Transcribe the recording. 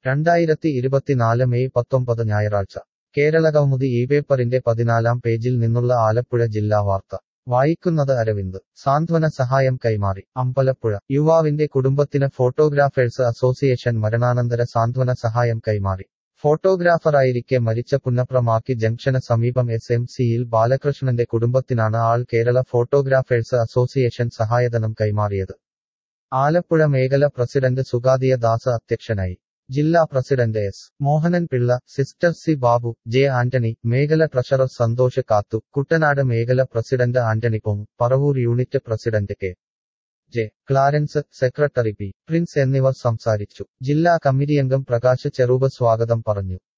രണ്ടായിരത്തി ഇരുപത്തിനാല് മെയ് പത്തൊമ്പത് ഞായറാഴ്ച കേരളകൗമുദി ഈ പേപ്പറിന്റെ പതിനാലാം പേജിൽ നിന്നുള്ള ആലപ്പുഴ ജില്ലാ വാർത്ത വായിക്കുന്നത് അരവിന്ദ് സാന്ത്വന സഹായം കൈമാറി അമ്പലപ്പുഴ യുവാവിന്റെ കുടുംബത്തിന് ഫോട്ടോഗ്രാഫേഴ്സ് അസോസിയേഷൻ മരണാനന്തര സാന്ത്വന സഹായം കൈമാറി ഫോട്ടോഗ്രാഫറായിരിക്കെ മരിച്ച പുന്നപ്രമാക്കി ജംഗ്ഷന് സമീപം എസ് എം സിയിൽ ബാലകൃഷ്ണന്റെ കുടുംബത്തിനാണ് ആൾ കേരള ഫോട്ടോഗ്രാഫേഴ്സ് അസോസിയേഷൻ സഹായധനം കൈമാറിയത് ആലപ്പുഴ മേഖല പ്രസിഡന്റ് സുഗാദിയ ദാസ് അധ്യക്ഷനായി ജില്ലാ president S Mohanan Pillai sister C Babu J Antony മേഖല ട്രഷറർ സന്തോഷ് കാത്തു കുട്ടനാട് മേഖല പ്രസിഡന്റ് ആന്റണി പൊങ് Paravur unit president K J Clarence secretary P Prince എന്നിവർ സംസാരിച്ചു ജില്ലാ കമ്മിറ്റിയംഗം പ്രകാശ് ചെറുബ സ്വാഗതം പറഞ്ഞു